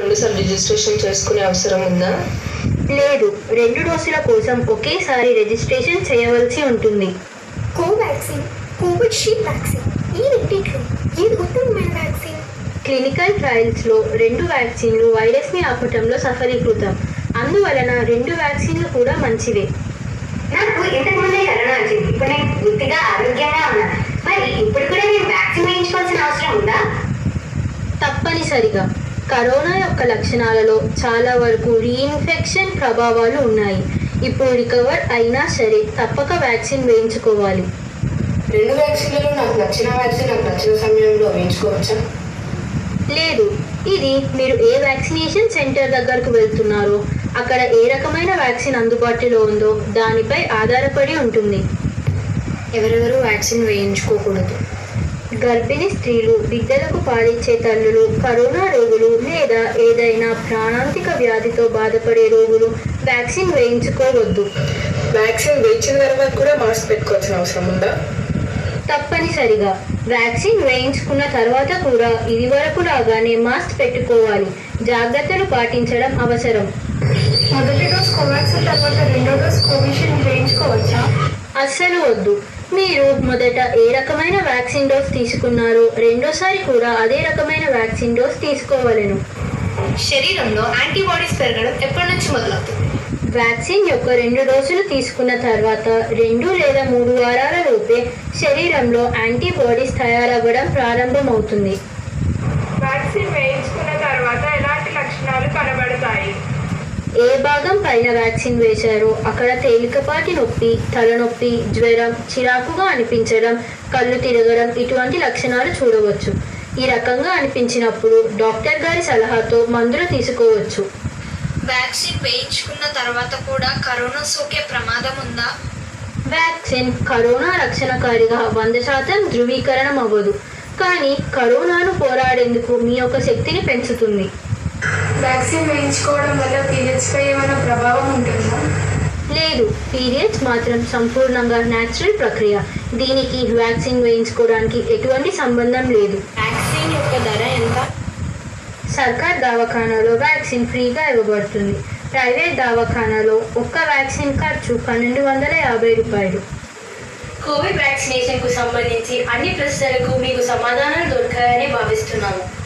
రెండుసార్లు రిజిస్ట్రేషన్ చేసుకునే అవసరం ఉందా లేదు రెండు డోసుల కోసం ఒకేసారి రిజిస్ట్రేషన్ చేయవలసి ఉంటుంది కోవాక్సిన్ కోవిషీల్డ్ వ్యాక్సిన్ ఈ రెండిట్లో ఏది ఉత్తమమైన వ్యాక్సిన్ క్లినికల్ ట్రయల్స్లో రెండు వ్యాక్సిన్లు వైరస్ని ఆపటంలో సఫలీకృతం అందువలన రెండు వ్యాక్సిన్లు కూడా మంచివే నాకు ఇంతకు ముందే కరోనా వచ్చింది ఇప్పుడు నేను పూర్తిగా ఆరోగ్యంగా ఉన్నాను మరి ఇప్పుడు కూడా నేను వ్యాక్సిన్ వేయించుకోవాల్సిన అవసరం ఉందా తప్పనిసరిగా కరోనా యొక్క లక్షణాలలో చాలా వరకు రీఇన్ఫెక్షన్ ప్రభావాలు ఉన్నాయి ఇప్పుడు రికవర్ అయినా సరే తప్పక వ్యాక్సిన్ వేయించుకోవాలి రెండు వ్యాక్సిన్లలో నాకు నచ్చిన వ్యాక్సిన్ నాకు నచ్చిన సమయంలో వేయించుకోవచ్చా లేదు ఇది మీరు ఏ వ్యాక్సినేషన్ సెంటర్ దగ్గరకు వెళ్తున్నారో అక్కడ ఏ రకమైన వ్యాక్సిన్ అందుబాటులో ఉందో దానిపై ఆధారపడి ఉంటుంది ఎవరెవరు వ్యాక్సిన్ వేయించుకోకూడదు గర్భిణీ స్త్రీలు బిడ్డలకు పాలిచ్చే తల్లులు కరోనా రోగులు లేదా ఏదైనా ప్రాణాంతిక వ్యాధితో బాధపడే రోగులు వ్యాక్సిన్ వేయించుకోవద్దు వ్యాక్సిన్ వేయించిన తర్వాత కూడా మాస్క్ పెట్టుకోవాల్సిన అవసరం ఉందా తప్పనిసరిగా వ్యాక్సిన్ వేయించుకున్న తర్వాత కూడా ఇది వరకు లాగానే మాస్క్ పెట్టుకోవాలి జాగ్రత్తలు పాటించడం అవసరం మొదటి డోస్ కోవాక్సిన్ తర్వాత రెండో డోస్ కోవిషీల్డ్ వేయించుకోవచ్చా అస్సలు వద్దు మీరు మొదట ఏ రకమైన వ్యాక్సిన్ డోస్ తీసుకున్నారో రెండోసారి కూడా అదే రకమైన వ్యాక్సిన్ డోస్ తీసుకోవలెను శరీరంలో యాంటీబాడీస్ పెరగడం ఎప్పటి నుంచి మొదలవుతుంది వ్యాక్సిన్ యొక్క రెండు డోసులు తీసుకున్న తర్వాత రెండు లేదా మూడు వారాల లోపే శరీరంలో యాంటీబాడీస్ తయారవ్వడం ప్రారంభమవుతుంది వ్యాక్సిన్ వేయించుకున్న తర్వాత ఎలాంటి లక్షణాలు కనబడతాయి ఏ భాగం పైన వ్యాక్సిన్ వేశారో అక్కడ తేలికపాటి నొప్పి తలనొప్పి జ్వరం చిరాకుగా అనిపించడం కళ్ళు తిరగడం ఇటువంటి లక్షణాలు చూడవచ్చు ఈ రకంగా అనిపించినప్పుడు డాక్టర్ గారి సలహాతో మందులు తీసుకోవచ్చు వ్యాక్సిన్ వేయించుకున్న తర్వాత కూడా కరోనా సోకే ప్రమాదం ఉందా వ్యాక్సిన్ కరోనా రక్షణకారిగా వంద శాతం ధృవీకరణం అవ్వదు కానీ కరోనాను పోరాడేందుకు మీ యొక్క శక్తిని పెంచుతుంది వ్యాక్సిన్ వేయించుకోవడం వల్ల పీరియడ్స్ పై ఏమైనా ప్రభావం ఉంటుందా లేదు పీరియడ్స్ మాత్రం సంపూర్ణంగా న్యాచురల్ ప్రక్రియ దీనికి వ్యాక్సిన్ వేయించుకోవడానికి ఎటువంటి సంబంధం లేదు వ్యాక్సిన్ యొక్క ధర ఎంత సర్కార్ దవాఖానాలో వ్యాక్సిన్ ఫ్రీగా ఇవ్వబడుతుంది ప్రైవేట్ దవాఖానాలో ఒక్క వ్యాక్సిన్ ఖర్చు పన్నెండు వందల యాభై రూపాయలు కోవిడ్ వ్యాక్సినేషన్ కు సంబంధించి అన్ని ప్రశ్నలకు మీకు సమాధానాలు దొరికాయని భావిస్తున్నాము